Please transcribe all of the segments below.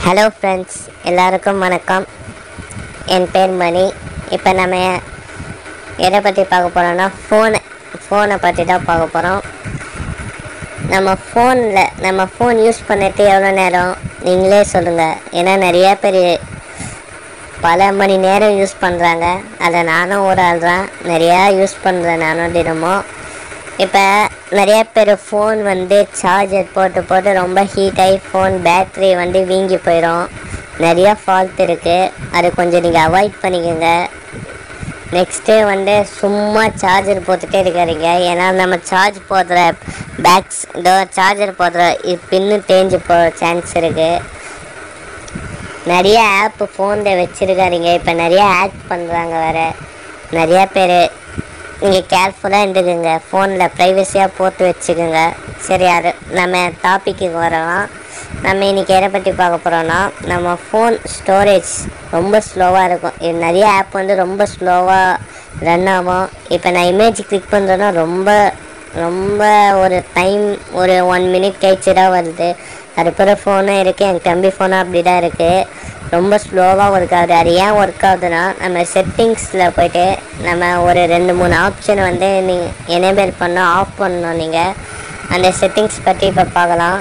hello friends எல்லாருக்கும் வணக்கம் என் பேர் மணி இப்போ நம்ம எதை பற்றி பார்க்க போகிறோம்னா ஃபோனை ஃபோனை பற்றி தான் பார்க்க போகிறோம் நம்ம ஃபோனில் நம்ம ஃபோன் யூஸ் பண்ணிட்டு எவ்வளோ நேரம் நீங்களே சொல்லுங்கள் ஏன்னா நிறையா பேர் பல மணி நேரம் யூஸ் பண்ணுறாங்க அதில் நானும் ஒரு ஆள் தான் நிறையா யூஸ் பண்ணுறேன் நானும் தினமும் இப்போ நிறைய பேர் ஃபோன் வந்து சார்ஜர் போட்டு போட்டு ரொம்ப ஹீட் ஆகி ஃபோன் பேட்ரி வந்து வீங்கி போயிடும் நிறையா ஃபால்ட் இருக்குது அது கொஞ்சம் நீங்கள் அவாய்ட் பண்ணிக்கோங்க நெக்ஸ்ட்டு வந்து சும்மா சார்ஜர் போட்டுட்டே இருக்காதீங்க ஏன்னா நம்ம சார்ஜ் போடுற பேக்ஸ் இதோ சார்ஜர் போடுற இது பின்னு தேஞ்சு போக சான்ஸ் இருக்குது நிறைய ஆப் ஃபோனில் வச்சுருக்காதீங்க இப்போ நிறைய ஆட் பண்ணுறாங்க வேறு நிறையா பேர் நீங்கள் கேர்ஃபுல்லாக இருந்துக்குங்க ஃபோனில் ப்ரைவசியாக போட்டு வச்சுக்கோங்க சரி அது நம்ம டாப்பிக்கு வரலாம் நம்ம இன்றைக்கி எதை பற்றி பார்க்க போகிறோன்னா நம்ம ஃபோன் ஸ்டோரேஜ் ரொம்ப ஸ்லோவாக இருக்கும் இது நிறைய ஆப் வந்து ரொம்ப ஸ்லோவாக ரன் ஆகும் இப்போ நான் இமேஜ் கிளிக் பண்ணுறேன்னா ரொம்ப ரொம்ப ஒரு டைம் ஒரு ஒன் மினிட் கழிச்சு தான் வருது அதுக்கப்புறம் ஃபோனும் இருக்குது என் தம்பி ஃபோனும் அப்படி தான் இருக்குது ரொம்ப ஸ்லோவாக ஒர்க் ஆகுது அது ஏன் ஒர்க் ஆகுதுன்னா நம்ம செட்டிங்ஸில் போயிட்டு நம்ம ஒரு ரெண்டு மூணு ஆப்ஷன் வந்து நீங்கள் எனேபிள் பண்ணோம் ஆஃப் பண்ணணும் நீங்கள் அந்த செட்டிங்ஸ் பற்றி இப்போ பார்க்கலாம்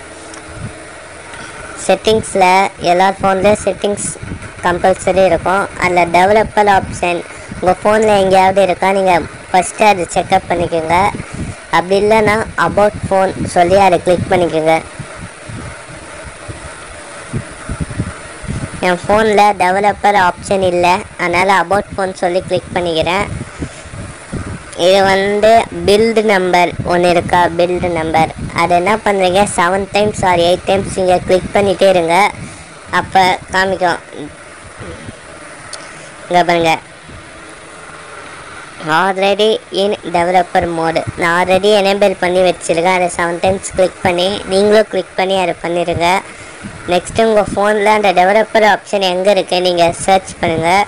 செட்டிங்ஸில் எல்லா ஃபோன்லேயும் செட்டிங்ஸ் கம்பல்சரி இருக்கும் அதில் டெவலப்பர் ஆப்ஷன் உங்கள் ஃபோனில் எங்கேயாவது இருக்கா நீங்கள் ஃபஸ்ட்டு அது செக்அப் பண்ணிக்கோங்க அப்படி இல்லைன்னா அபவுட் ஃபோன் சொல்லி அதை கிளிக் பண்ணிக்கோங்க என் ஃபோனில் டெவலப்பர் ஆப்ஷன் இல்லை அதனால் அபவுட் ஃபோன் சொல்லி கிளிக் பண்ணிக்கிறேன் இது வந்து பில்டு நம்பர் ஒன்று இருக்கா பில்டு நம்பர் அது என்ன பண்ணுறீங்க seven times or eight times நீங்கள் கிளிக் பண்ணிகிட்டே இருங்க அப்போ காமிக்கும் இங்கே பாருங்க ஆல்ரெடி இன் டெவலப்பர் மோடு நான் ஆல்ரெடி எனேபிள் பண்ணி வச்சுருக்கேன் அதை செவன் டைம்ஸ் கிளிக் பண்ணி நீங்களும் கிளிக் பண்ணி அதை பண்ணிடுங்க நெக்ஸ்ட்டு உங்கள் ஃபோனில் அந்த டெவலப்பர் ஆப்ஷன் எங்கே இருக்குது நீங்கள் சர்ச் பண்ணுங்கள்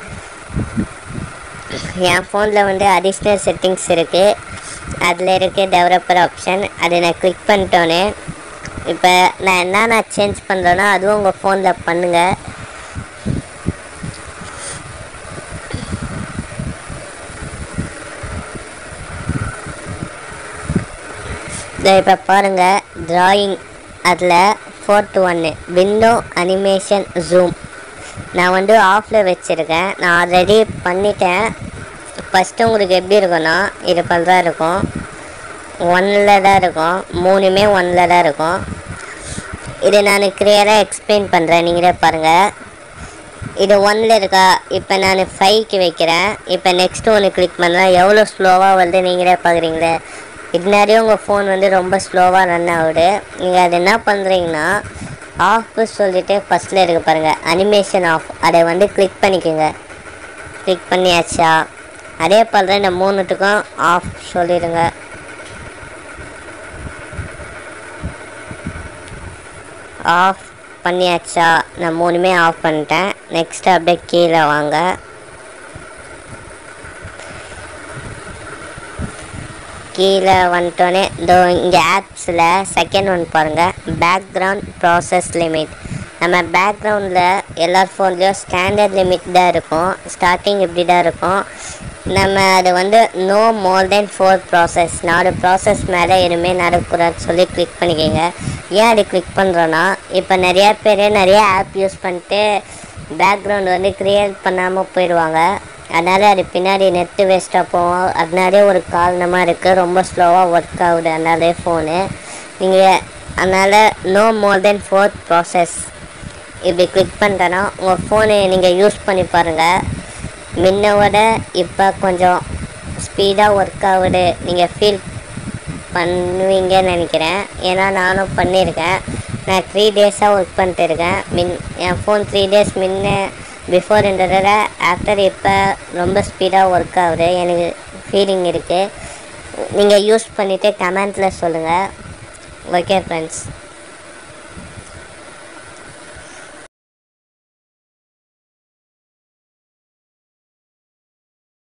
என் ஃபோனில் வந்து அடிஷ்னல் செட்டிங்ஸ் இருக்குது அதில் இருக்குது டெவலப்பர் ஆப்ஷன் அதை நான் கிளிக் பண்ணிட்டோன்னே இப்போ நான் என்ன நான் சேஞ்ச் பண்ணுறேனோ அதுவும் உங்கள் ஃபோனில் பண்ணுங்கள் இப்போ பாருங்கள் ட்ராயிங் அதில் ஃபோர்த்து ஒன்று விண்டோ அனிமேஷன் ஜூம் நான் வந்து ஆஃபில் வச்சுருக்கேன் நான் ஆல்ரெடி பண்ணிட்டேன் ஃபஸ்ட்டு உங்களுக்கு எப்படி இருக்கும்னா இது தான் இருக்கும் ஒன்னில் தான் இருக்கும் மூணுமே ஒன்னில் தான் இருக்கும் இது நான் கிளியராக எக்ஸ்பிளைன் பண்ணுறேன் நீங்களே பாருங்கள் இது ஒன்னில் இருக்கா இப்போ நான் ஃபைவ்க்கு வைக்கிறேன் இப்போ நெக்ஸ்ட் ஒன்று கிளிக் பண்ணால் எவ்வளோ ஸ்லோவாக வந்து நீங்களே பார்க்குறீங்களே இதனாடியே உங்கள் ஃபோன் வந்து ரொம்ப ஸ்லோவாக ரன் ஆகுது நீங்கள் அது என்ன பண்ணுறீங்கன்னா ஆஃப் சொல்லிட்டு ஃபஸ்ட்டில் இருக்க பாருங்கள் அனிமேஷன் ஆஃப் அதை வந்து கிளிக் பண்ணிக்கோங்க கிளிக் பண்ணியாச்சா அதே போல் தான் இந்த மூணுத்துக்கும் ஆஃப் சொல்லிடுங்க ஆஃப் பண்ணியாச்சா நான் மூணுமே ஆஃப் பண்ணிட்டேன் நெக்ஸ்ட் அப்படியே கீழே வாங்க கீழே வந்துட்டோன்னே இதோ இங்கே ஆப்ஸில் செகண்ட் ஒன் பாருங்கள் பேக்ரவுண்ட் ப்ராசஸ் லிமிட் நம்ம பேக்ரவுண்டில் எல்லா ஃபோன்லேயும் ஸ்டாண்டர்ட் லிமிட் தான் இருக்கும் ஸ்டார்டிங் இப்படி தான் இருக்கும் நம்ம அது வந்து no more than four process நாலு ப்ராசஸ் மேலே எதுவுமே நடக்கூடாதுன்னு சொல்லி கிளிக் பண்ணிக்கோங்க ஏன் அது கிளிக் பண்ணுறோன்னா இப்போ நிறையா பேர் நிறைய ஆப் யூஸ் பண்ணிட்டு பேக்ரவுண்ட் வந்து க்ரியேட் பண்ணாமல் போயிடுவாங்க அதனால் அது பின்னாடி நெட்டு வேஸ்ட்டாக போகும் அதனாலே ஒரு காரணமாக இருக்குது ரொம்ப ஸ்லோவாக ஒர்க் ஆகுது அதனாலே ஃபோனு நீங்கள் அதனால் no more than fourth process இப்படி கிளிக் பண்ணிட்டேன்னா உங்கள் ஃபோனை நீங்கள் யூஸ் பண்ணி பாருங்கள் முன்னோட இப்போ கொஞ்சம் ஸ்பீடாக ஒர்க் ஆகுது நீங்கள் ஃபீல் பண்ணுவீங்கன்னு நினைக்கிறேன் ஏன்னா நானும் பண்ணியிருக்கேன் நான் த்ரீ டேஸாக ஒர்க் பண்ணிட்டு இருக்கேன் மின் என் ஃபோன் த்ரீ டேஸ் முன்ன பிஃபோர் இருந்ததோட ஆஃப்டர் இப்போ ரொம்ப ஸ்பீடாக ஒர்க் ஆகுது எனக்கு ஃபீலிங் இருக்குது நீங்கள் யூஸ் பண்ணிவிட்டு கமெண்ட்டில் சொல்லுங்கள் ஓகே ஃப்ரெண்ட்ஸ்